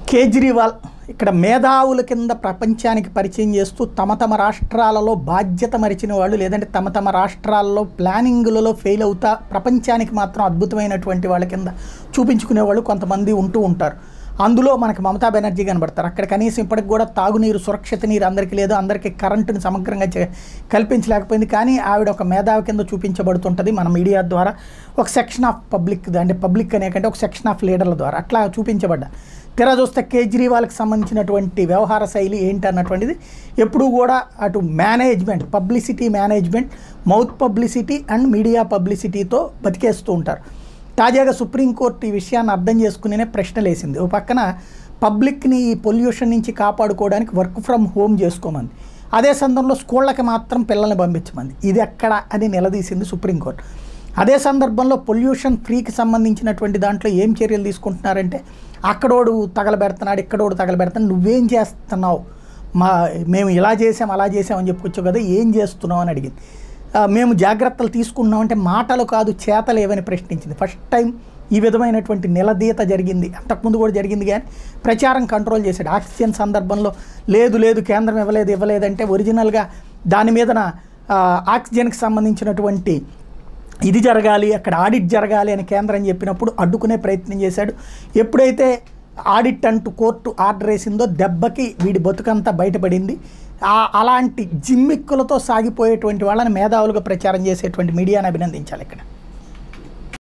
కేజ్రీవాల్ ఇక్కడ మేధావుల కింద ప్రపంచానికి పరిచయం చేస్తూ తమ తమ రాష్ట్రాలలో బాధ్యత మరిచిన వాళ్ళు లేదంటే తమ తమ రాష్ట్రాల్లో ప్లానింగులలో ఫెయిల్ అవుతా ప్రపంచానికి మాత్రం అద్భుతమైనటువంటి వాళ్ళ కింద చూపించుకునే వాళ్ళు కొంతమంది ఉంటూ ఉంటారు అందులో మనకి మమతా బెనర్జీ కనబడతారు అక్కడ కనీసం ఇప్పటికి కూడా తాగునీరు సురక్షిత నీరు అందరికీ లేదు అందరికీ కరెంటుని సమగ్రంగా చే- కల్పించలేకపోయింది కానీ ఆవిడ ఒక మేధావి కింద చూపించబడుతుంటుంది మన మీడియా ద్వారా ఒక సెక్షన్ ఆఫ్ పబ్లిక్ అంటే పబ్లిక్ అనే కంటే ఒక సెక్షన్ ఆఫ్ లీడర్ల ద్వారా అట్లా చూపించబడ్డా తెర చూస్తే కేజ్రీవాల్కి సంబంధించినటువంటి వ్యవహార శైలి ఏంటి అన్నటువంటిది ఎప్పుడూ కూడా అటు management publicity management mouth publicity and media పబ్లిసిటీతో బతికేస్తూ ఉంటారు తాజాగా సుప్రీంకోర్టు ఈ విషయాన్ని అర్థం చేసుకునే ప్రశ్నలు వేసింది ఓ పక్కన పబ్లిక్ని ఈ పొల్యూషన్ నుంచి కాపాడుకోవడానికి వర్క్ ఫ్రమ్ హోమ్ చేసుకోమంది అదే సందర్భంలో స్కూళ్ళకి మాత్రం పిల్లల్ని పంపించమంది ఇది ఎక్కడ అని నిలదీసింది సుప్రీంకోర్టు అదే సందర్భంలో పొల్యూషన్ ఫ్రీకి సంబంధించినటువంటి దాంట్లో ఏం చర్యలు తీసుకుంటున్నారంటే అక్కడోడు తగలబెడుతున్నాడు ఇక్కడోడు తగలబెడుతున్నాడు నువ్వేం చేస్తున్నావు మా మేము ఇలా చేసాం అలా చేసామని చెప్పుకోవచ్చు కదా ఏం చేస్తున్నావు అని అడిగింది ఆ, మేము జాగ్రత్తలు తీసుకున్నాం అంటే మాటలు కాదు చేతలు ఏవని ప్రశ్నించింది ఫస్ట్ టైం ఈ విధమైనటువంటి నిలదీత జరిగింది అంతకుముందు కూడా జరిగింది కానీ ప్రచారం కంట్రోల్ చేశాడు ఆక్సిజన్ సందర్భంలో లేదు లేదు కేంద్రం ఇవ్వలేదు ఇవ్వలేదంటే ఒరిజినల్గా దాని మీదన ఆ, ఆక్సిజన్కి సంబంధించినటువంటి ఇది జరగాలి అక్కడ ఆడిట్ జరగాలి అని కేంద్రం చెప్పినప్పుడు అడ్డుకునే ప్రయత్నం చేశాడు ఎప్పుడైతే ఆడిట్ అంటూ కోర్టు ఆర్డర్ వేసిందో దెబ్బకి వీడి బతుకంతా బయటపడింది ఆ అలాంటి జిమ్మిక్కులతో సాగిపోయేటువంటి వాళ్ళని మేధావులుగా ప్రచారం చేసేటువంటి మీడియాని అభినందించాలి ఇక్కడ